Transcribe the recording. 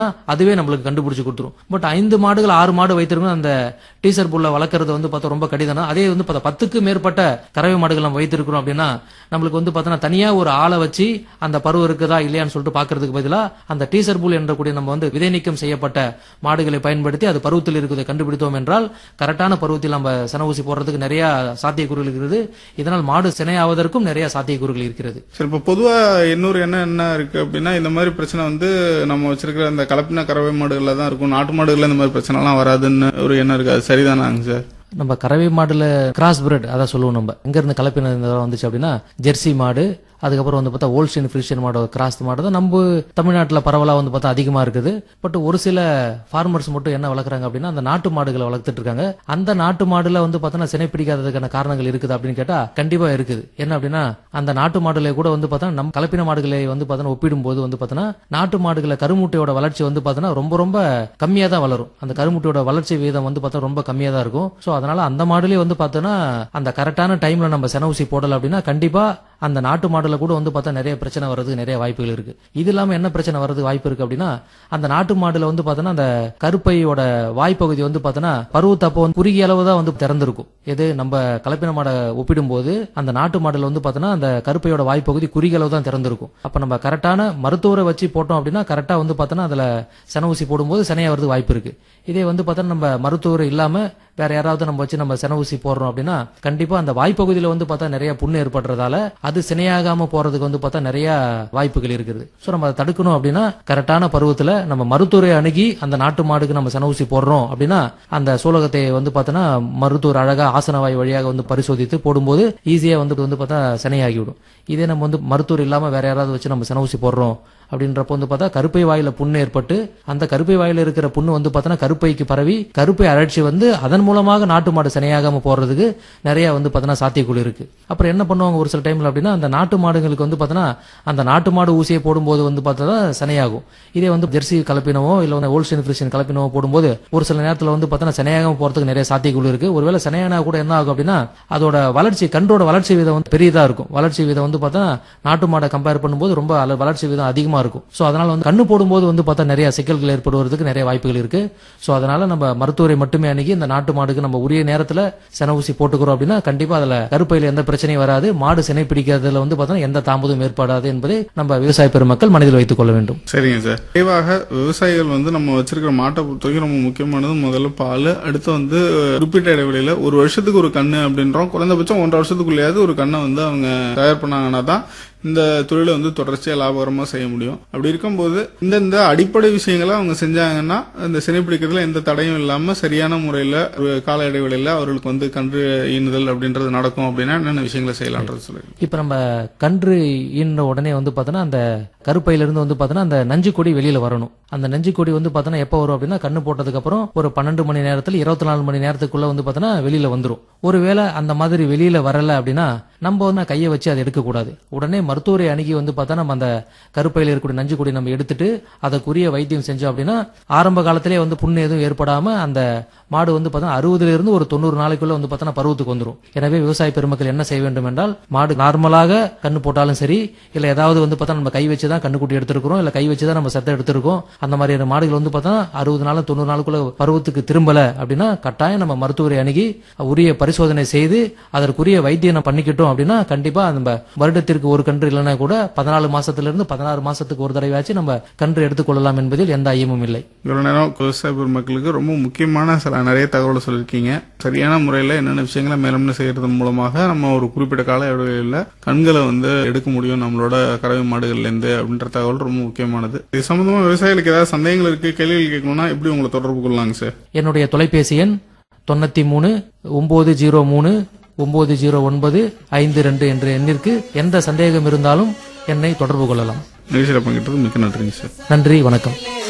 அதுவே நம்மளுக்கு கண்டுபிடிச்சு கொடுத்துரும் பட் ஐந்து மாடுகள் ஆறு மாடு வைத்திருக்கணும் அந்த டீசர் புல்ல வளர்க்கறது வந்து பார்த்தா ரொம்ப கடினம் அதே வந்து பார்த்தா பத்துக்கு மேற்பட்ட கறவை மாடுகள் நம்ம வைத்திருக்கிறோம் அப்படின்னா நம்மளுக்கு வந்து பார்த்தோன்னா தனியா ஒரு ஆளை வச்சு அந்த பருவம் இருக்குதா இல்லையான்னு சொல்லிட்டு பார்க்கறதுக்கு பதிலா அந்த டீசர் புல் என்ற கூடிய நம்ம வந்து விதை நீக்கம் செய்யப்பட்ட மாடுகளை பயன்படுத்தி அது பருவத்தில் இருக்கிறதை கண்டுபிடித்தோம் என்றால் கரெக்டான பருவத்தில் நம்ம சன ஊசி போடுறதுக்கு நிறைய சாத்தியக்கூறுகள் இருக்கிறது இதனால் மாடு சினையாவதற்கும் நிறைய சாத்தியக்கூறுகள் இருக்கிறது சரி இப்போ பொதுவா இன்னொரு என்ன என்ன இருக்கு அப்படின்னா இந்த மாதிரி பிரச்சனை வந்து நம்ம வச்சிருக்கிற அந்த கலப்பின கறவை மாடுகள்ல தான் இருக்கும் நாட்டு மாடுகள்ல இந்த மாதிரி பிரச்சனை எல்லாம் வராதுன்னு ஒரு எண்ணம் இருக்கு அது சரிதானாங்க சார் நம்ம கறவை மாடுல கிராஸ் பிரெட் அதான் சொல்லுவோம் நம்ம எங்க இருந்து கலப்பின வந்துச்சு அப்படின்னா ஜெர்சி மாடு அதுக்கப்புறம் வந்து பார்த்தா ஓல்ஸ்டின் ஃபிரிஷியன் மாடு கிராஸ் மாடு தான் நம்ம தமிழ்நாட்டில் பரவலாக வந்து பார்த்தா அதிகமாக இருக்குது பட் ஒரு சில ஃபார்மர்ஸ் மட்டும் என்ன வளர்க்குறாங்க அப்படின்னா அந்த நாட்டு மாடுகளை வளர்த்துட்டு இருக்காங்க அந்த நாட்டு மாடுல வந்து பார்த்தோன்னா சினை பிடிக்காததுக்கான காரணங்கள் இருக்குது அப்படின்னு கேட்டா கண்டிப்பா இருக்குது என்ன அப்படின்னா அந்த நாட்டு மாடுல கூட வந்து பார்த்தா நம்ம கலப்பின மாடுகளை வந்து பார்த்தோன்னா ஒப்பிடும்போது வந்து பார்த்தோன்னா நாட்டு மாடுகளை கருமுட்டையோட வளர்ச்சி வந்து பார்த்தோன்னா ரொம்ப ரொம்ப கம்மியா தான் வளரும் அந்த கருமுட்டையோட வளர்ச்சி வீதம் வந்து பார்த்தா ரொம்ப கம்மியா தான் இருக்கும் ஸோ அதனால அந்த மாடுலயே வந்து பார்த்தோன்னா அந்த கரெக்டான டைம்ல நம்ம சென ஊசி போடல அப்படின்னா கண்டிப்பா அந்த நாட்டு மாடுல கூட வந்து பார்த்தா நிறைய பிரச்சனை வர்றதுக்கு நிறைய வாய்ப்புகள் இருக்கு இது இல்லாம என்ன பிரச்சனை வர்றதுக்கு வாய்ப்பு இருக்கு அப்படின்னா அந்த நாட்டு மாடுல வந்து பார்த்தோன்னா அந்த கருப்பையோட வாய்ப்பகுதி வந்து பார்த்தோன்னா பருவத்தப்போ வந்து குறுகிய அளவு தான் வந்து திறந்திருக்கும் எது நம்ம கலப்பின மாடை ஒப்பிடும்போது அந்த நாட்டு மாடுல வந்து பார்த்தோன்னா அந்த கருப்பையோட வாய்ப்பகுதி குறுகிய அளவு தான் திறந்திருக்கும் அப்ப நம்ம கரெக்டான மருத்துவரை வச்சு போட்டோம் அப்படின்னா கரெக்டா வந்து பார்த்தோன்னா அதுல சென ஊசி போடும்போது சினையா வரதுக்கு வாய்ப்பு இருக்கு இதே வந்து பார்த்தோன்னா நம்ம மருத்துவர் இல்லாம வேற யாராவது நம்ம வச்சு நம்ம சென ஊசி போடுறோம் அப்படின்னா கண்டிப்பா அந்த வாய்ப்பகுதியில வந்து பார்த்தா நிறைய புண்ணு ஏற்படுறதால அது சினையாகாம போறதுக்கு வந்து பார்த்தா நிறைய வாய்ப்புகள் இருக்குது ஸோ நம்ம அதை தடுக்கணும் அப்படின்னா கரெக்டான பருவத்துல நம்ம மருத்துவரை அணுகி அந்த நாட்டு மாடுக்கு நம்ம சென ஊசி போடுறோம் அப்படின்னா அந்த சூலகத்தை வந்து பார்த்தோன்னா மருத்துவர் அழகா ஆசனவாய் வழியாக வந்து பரிசோதித்து போடும்போது ஈஸியா வந்து வந்து பார்த்தா சினையாகிவிடும் இதே நம்ம வந்து மருத்துவர் இல்லாம வேற யாராவது வச்சு நம்ம சென ஊசி போடுறோம் அப்படின்றப்ப வந்து பார்த்தா கருப்பை வாயில புண்ணு ஏற்பட்டு அந்த கருப்பை வாயில இருக்கிற புண்ணு வந்து பார்த்தோன்னா கருப்பைக்கு பரவி கருப்பை அழற்சி வந்து அதன் மூலமாக நாட்டு மாடு சினையாகாம போறதுக்கு நிறைய வந்து பார்த்தோன்னா சாத்தியக்குழு இருக்கு அப்புறம் என்ன பண்ணுவாங்க ஒரு சில டைம்ல அப்படின்னா அந்த நாட்டு மாடுகளுக்கு வந்து பார்த்தோன்னா அந்த நாட்டு மாடு ஊசியை போடும்போது வந்து பார்த்தா சினையாகும் இதே வந்து ஜெர்சி கலப்பினவோ இல்ல வந்து ஓல்ஸ்டின் ஃபிரிஷன் கலப்பினவோ போடும்போது ஒரு சில நேரத்தில் வந்து பார்த்தோன்னா சினையாகாம போறதுக்கு நிறைய சாத்தியக்குழு இருக்கு ஒருவேளை சினையானா கூட என்ன ஆகும் அப்படின்னா அதோட வளர்ச்சி கன்றோட வளர்ச்சி வீதம் வந்து பெரியதா இருக்கும் வளர்ச்சி வீதம் வந்து பார்த்தா நாட்டு மாடை கம்பேர் பண்ணும்போது ரொம்ப அள- வளர்ச்சி வீதம் அதிகமா இருக்கும் சோ அதனால வந்து கண்ணு போடும்போது வந்து பார்த்தா நிறைய சிக்கல்கள் ஏற்படுவதற்கு நிறைய வாய்ப்புகள் இருக்கு சோ அதனால நம்ம மருத்துவரை மட்டுமே அணுகி இந்த நாட்டு மாடுக்கு நம்ம உரிய நேரத்துல சென ஊசி போட்டுக்கிறோம் அப்படின்னா கண்டிப்பா அதுல கருப்பையில எந்த பிரச்சனையும் வராது மாடு சினை பிடிக்கிறதுல வந்து பார்த்தா எந்த தாமதமும் ஏற்படாது என்பதை நம்ம விவசாய பெருமக்கள் மனதில் வைத்துக் கொள்ள வேண்டும் சரிங்க சார் விரைவாக விவசாயிகள் வந்து நம்ம வச்சிருக்கிற மாட்டை பொறுத்தவரைக்கும் ரொம்ப முக்கியமானது முதல்ல பால் அடுத்து வந்து குறிப்பிட்ட இடைவெளியில ஒரு வருஷத்துக்கு ஒரு கண்ணு அப்படின்றோம் குறைந்தபட்சம் ஒன்றரை வருஷத்துக்குள்ளேயாவது ஒரு கண்ணை வந்து அவங்க தயார் பண்ணாங்கன்னா தான் இந்த தொழிலை வந்து தொடர்ச்சியா லாபகரமா செய்ய முடியும் அப்படி இருக்கும்போது இந்தந்த அடிப்படை விஷயங்களை அவங்க செஞ்சாங்கன்னா இந்த சினைப்பிடிக்கிறதுல எந்த தடையும் இல்லாம சரியான முறையில ஒரு கால இடைவெளியில அவர்களுக்கு வந்து கன்று ஈனுதல் அப்படின்றது நடக்கும் அப்படின்னா என்னென்ன விஷயங்களை செய்யலான்றது சொல்லுங்க இப்ப நம்ம கன்று ஈன்ற உடனே வந்து பார்த்தோன்னா அந்த கருப்பையில இருந்து வந்து பார்த்தோன்னா அந்த நஞ்சு கொடி வெளியில வரணும் அந்த நஞ்சு கொடி வந்து பார்த்தோன்னா எப்போ வரும் அப்படின்னா கண்ணு போட்டதுக்கு அப்புறம் ஒரு பன்னெண்டு மணி நேரத்துல இருபத்தி நாலு மணி நேரத்துக்குள்ள வந்து பார்த்தோன்னா வெளியில வந்துரும் ஒருவேளை அந்த மாதிரி வெளியில வரல அப்படின்னா நம்ம வந்து கையை வச்சு அதை எடுக்கக்கூடாது உடனே மருத்துவரை அணுகி வந்து பார்த்தா நம்ம அந்த கருப்பையில இருக்கக்கூடிய நஞ்சு கொடி நம்ம எடுத்துட்டு அதற்குரிய வைத்தியம் செஞ்சோம் அப்படின்னா ஆரம்ப காலத்திலே வந்து புண்ணு எதுவும் ஏற்படாம அந்த மாடு வந்து பார்த்தா அறுபதுல இருந்து ஒரு தொண்ணூறு நாளைக்குள்ள வந்து பார்த்தா பருவத்துக்கு வந்துரும் எனவே விவசாய பெருமக்கள் என்ன செய்ய வேண்டும் என்றால் மாடு நார்மலாக கண்ணு போட்டாலும் சரி இல்ல ஏதாவது வந்து பார்த்தா நம்ம கை வச்சு தான் கண்ணுக்குட்டி எடுத்திருக்கிறோம் இல்ல கை வச்சு தான் நம்ம சத்தை எடுத்திருக்கோம் அந்த மாதிரியான மாடுகள் வந்து பார்த்தா அறுபது நாள் தொண்ணூறு நாளுக்குள்ள பருவத்துக்கு திரும்பல அப்படின்னா கட்டாயம் நம்ம மருத்துவரை அணுகி உரிய பரிசோதனை செய்து அதற்குரிய வைத்தியம் நம்ம பண்ணிக்கிட்டோம் அப்படின்னா கண்டிப்பா நம்ம வருடத்திற்கு ஒரு கன்று இல்லைன்னா கூட பதினாலு மாசத்துல இருந்து பதினாறு மாசத்துக்கு ஒரு தடவையாச்சும் நம்ம கன்று எடுத்துக்கொள்ளலாம் என்பதில் எந்த ஐயமும் இல்லை இவ்வளவு நேரம் விவசாய பெருமக்களுக்கு ரொம்ப முக்கியமான சில நிறைய தகவலை சொல்லியிருக்கீங்க சரியான முறையில் என்னென்ன விஷயங்களை மேலம்னு செய்யறது மூலமாக நம்ம ஒரு குறிப்பிட்ட கால இடைவெளியில் கண்களை வந்து எடுக்க முடியும் நம்மளோட கறவை மாடுகள்லேருந்து அப்படின்ற தகவல் ரொம்ப முக்கியமானது இது சம்பந்தமா விவசாயிகளுக்கு ஏதாவது சந்தேகங்கள் இருக்கு கேள்விகள் கேட்கணும்னா எப்படி உங்களை தொடர்பு கொள்ளலாங்க சார் என்னுடைய தொலைபேசி எண் தொண்ணூத்தி மூணு ஒன்பது ஜீரோ மூணு ஒன்பது ஜீரோ ஒன்பது ஐந்து ரெண்டு என்ற எண்ணிற்கு எந்த சந்தேகம் இருந்தாலும் என்னை தொடர்பு கொள்ளலாம் நிகழ்ச்சியில் பங்கிட்டது மிக்க நன்றிங்க சார் நன்றி வணக்கம்